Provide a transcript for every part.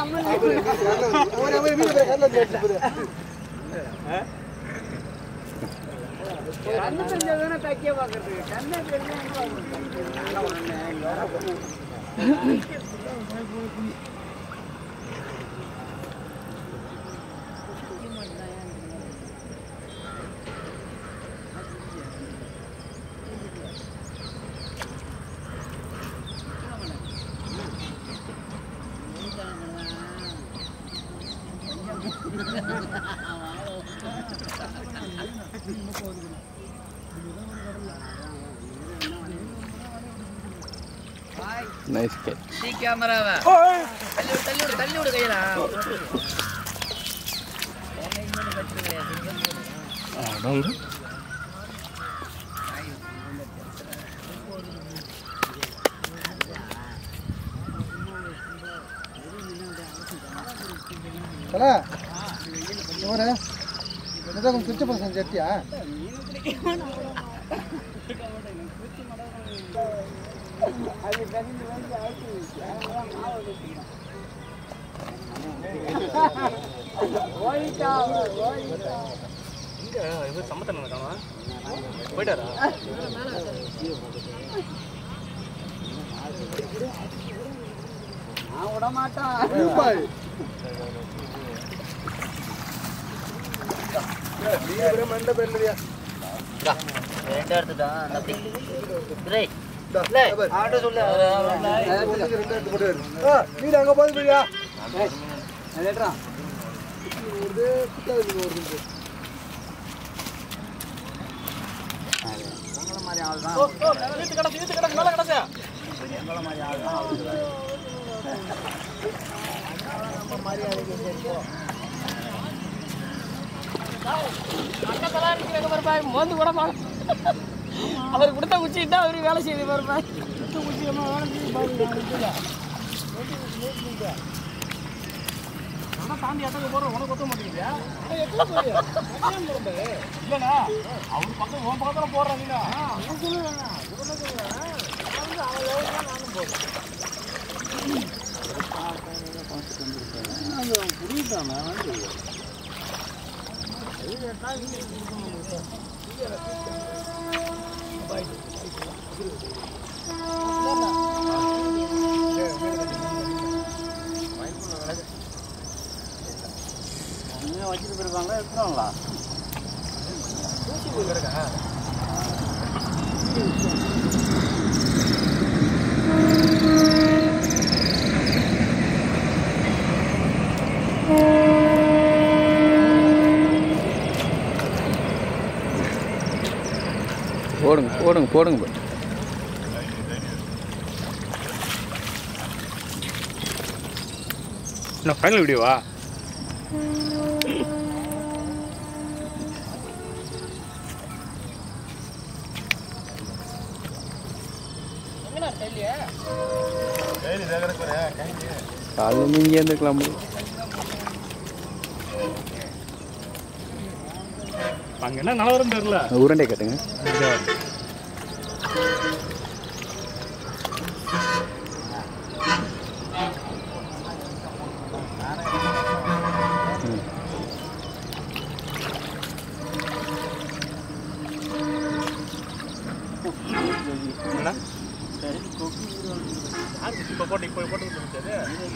கண்ணு தெரிஞ்சதுன்னா தைக்க பாக்குறது கண்ணு தெரிஞ்சா நைஸ் கே டீ கேமராவை தள்ளி விடு தள்ளி விடு தள்ளி விடு கையில ఎవరే నిజం స్విచ్ పర్సన్ చెట్టియా நான் விட மாட்டான் ரெண்டு எடுத்துட்டான் அப்படி டேய் அவன்கிட்ட சொல்லு வீடு அங்க போய் போய்யா அதேட்ரா உங்களை மாதிரி ஆள் தான் எங்களை மாதிரி ஆள் தான் மோந்து கூட பார்க்க அவர் கொடுத்த குச்சிட்டா அவரு வேலை செய்து பாருப்பார் தாண்டி அட்டக்கு போற உனக்கு ஒத்த மாட்டேங்குது இல்லண்ணா அவர் பக்கம் உன் பக்கத்துல போடுறாங்க வச்சுட்டு போயிருக்காங்களா எடுத்துருவாங்களா போடுங்க போடுங்க போடுங்க bro. என்ன ஃபைனல் வீடியோவா காலைல நீங்க இருந்துக்கலாம் bro. அங்கே என்ன நிலவரம் தெரியல உருண்டை கட்டுங்க என்ன இப்போ போட்டு இப்போ போட்டு கொடுத்துருச்சு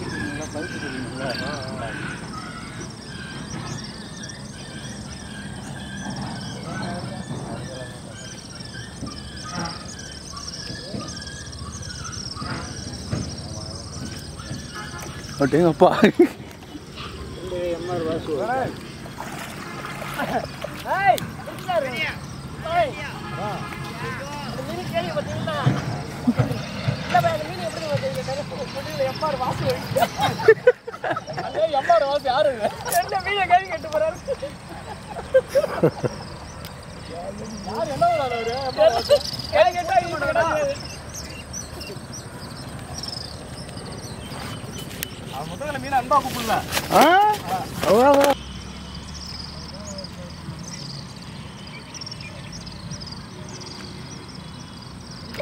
அப்படிங்கப்பா ஏய் இருக்காரு ஏய் அந்த மீன் கேள்வி பார்த்தீங்களா இல்ல பா, அந்த மீன் எப்படி பார்த்தீங்க குடியில எம்பாடு வாசி வருது அதே எம்பாடு வாசி யாரு இது? என்ன மீனை கேள்வி கேட்டு போறாரு யார் என்ன பண்ணாரு அவரு எம்பாடு வாசி? கேள்வி கேட்டா இது கிடையாது. அவன் மொத்தத்தில் மீன் அன்பா கூப்பிடல ஆ அவ்வளோ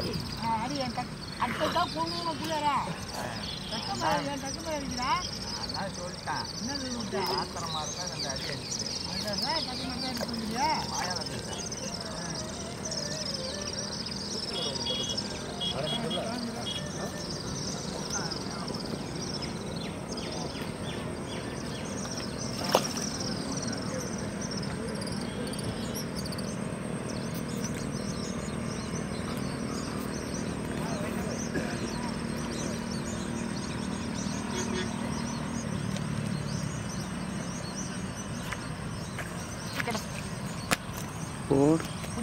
அது என் டக் அட்டை தான் பொண்ணு புள்ளையரா டக்கமா என் டக்கமா இருக்குடா போடு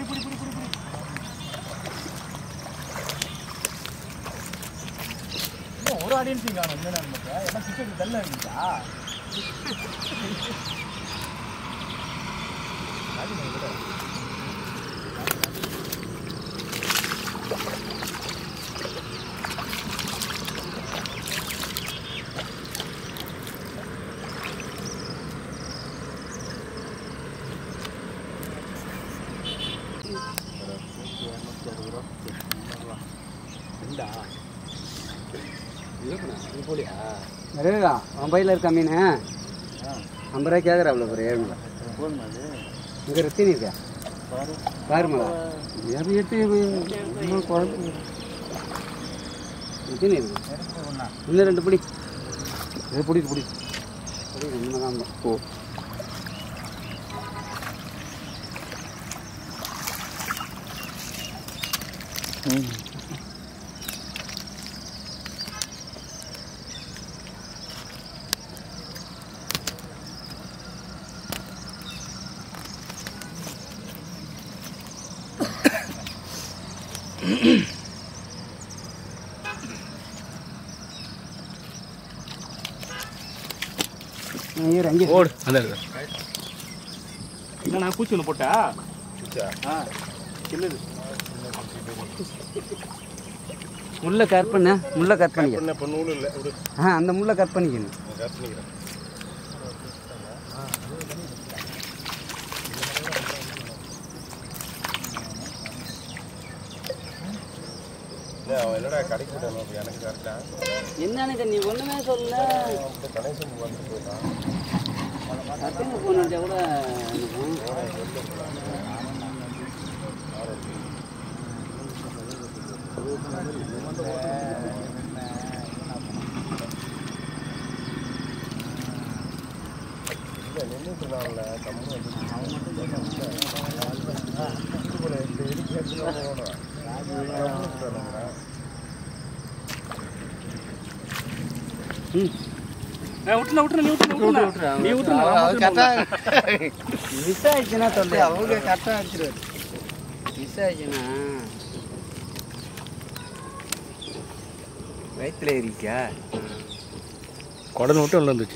இன்னும் ஒரு ஆடியன்ஸ் காணும் என்ன நமக்கு எல்லாம் டிக்கெட் தள்ள இருந்துச்சா நிறையா அவன் பையில இருக்க மீன் ஐம்பது ரூபாய் கேட்குறா அவ்வளோ ஒரு ஏழுமலை இங்கே ரத்தினி இருக்கா பாருமலா எப்படி எட்டு குழம்பு ரத்தினி இருக்கு இன்னும் ரெண்டு பிடி இது பிடி பிடி பிடி ரெண்டு தான் ஓ ம் ஐயோ அங்கே ஓடு அந்த என்ன நான் பூச்சி ஒன்று போட்டா ஆ கில்லுது முள்ளை கட் பண்ண முள்ளை கட் பண்ணிக்க என்ன இப்போ நூல் இல்லை விடு ஆ அந்த முள்ளை கட் பண்ணிக்கணும் கட் பண்ணிக்கிறேன் அவன் என்னடா கடைக்கு போயிட்டான் எனக்கு கரெக்டா என்னன்னு நீ ஒன்றுமே சொல்லல கணேசன் வந்து போயிட்டான் சத்தியமா ஃபோன் அடிச்சா கூட இருக்கும். இல்லை நின்றுட்டு இருந்தான்ல கம்மு வந்து விட்டுனா விட்டுனா நீ விட்டுனா நீ விட்டுனா மிஸ் ஆயிடுச்சுன்னா சொல்லு அவங்க கரெக்டாக அடிச்சிருவாரு மிஸ் ஆயிடுச்சுன்னா வயிற்றுல ஏறிக்கா குடல் மட்டும் உள்ள இருந்துச்சு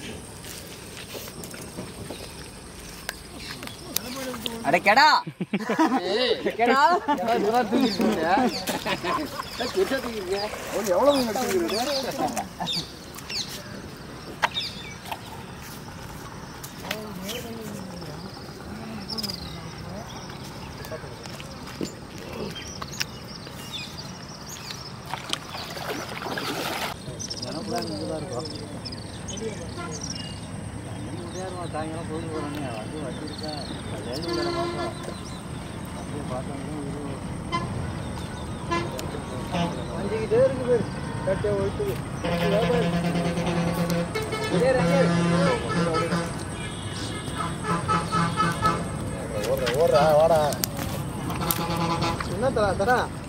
அட கெடா கெடா இதெல்லாம் தூக்கிட்டு போங்க. குச்சை தூக்கிங்க. எவ்வளோ மீன் எடுத்துக்கிறது சாயங்காலம் போயிட்டு போகிறேன்னு வந்து வச்சிருக்கேன் லேண்ட் உள்ள பார்த்தோம் அப்படியே பார்த்தோம் அஞ்சுக்கிட்டே இருக்கு பேர் கட்டை ஒழித்துது ஓடுறா ஓடுறா வாடா என்ன தரா தரா